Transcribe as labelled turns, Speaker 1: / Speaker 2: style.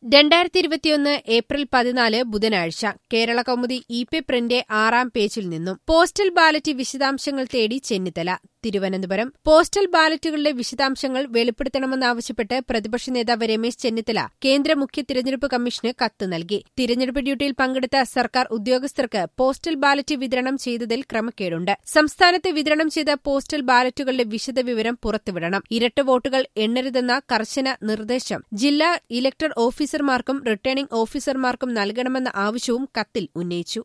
Speaker 1: രണ്ടായിരത്തി ഇരുപത്തിയൊന്ന് ഏപ്രിൽ പതിനാല് ബുധനാഴ്ച കേരള കൗമുദി ഇ പേപ്പറിന്റെ ആറാം പേജിൽ നിന്നും പോസ്റ്റൽ ബാലറ്റ് വിശദാംശങ്ങൾ തേടി ചെന്നിത്തല തിരുവനന്തപുരം പോസ്റ്റൽ ബാലറ്റുകളുടെ വിശദാംശങ്ങൾ വെളിപ്പെടുത്തണമെന്നാവശ്യപ്പെട്ട് പ്രതിപക്ഷ നേതാവ് രമേശ് ചെന്നിത്തല കേന്ദ്ര മുഖ്യ തിരഞ്ഞെടുപ്പ് കമ്മീഷന് കത്ത് നൽകി തിരഞ്ഞെടുപ്പ് ഡ്യൂട്ടിയിൽ പങ്കെടുത്ത സർക്കാർ ഉദ്യോഗസ്ഥർക്ക് പോസ്റ്റൽ ബാലറ്റ് വിതരണം ചെയ്തതിൽ ക്രമക്കേടുണ്ട് സംസ്ഥാനത്ത് വിതരണം ചെയ്ത പോസ്റ്റൽ ബാലറ്റുകളുടെ വിശദവിവരം പുറത്തുവിടണം ഇരട്ട വോട്ടുകൾ എണ്ണരുതെന്ന കർശന നിർദ്ദേശം ജില്ലാ ഇലക്ടർ ഓഫീസർമാർക്കും റിട്ടേണിംഗ് ഓഫീസർമാർക്കും നൽകണമെന്ന ആവശ്യവും കത്തിൽ ഉന്നയിച്ചു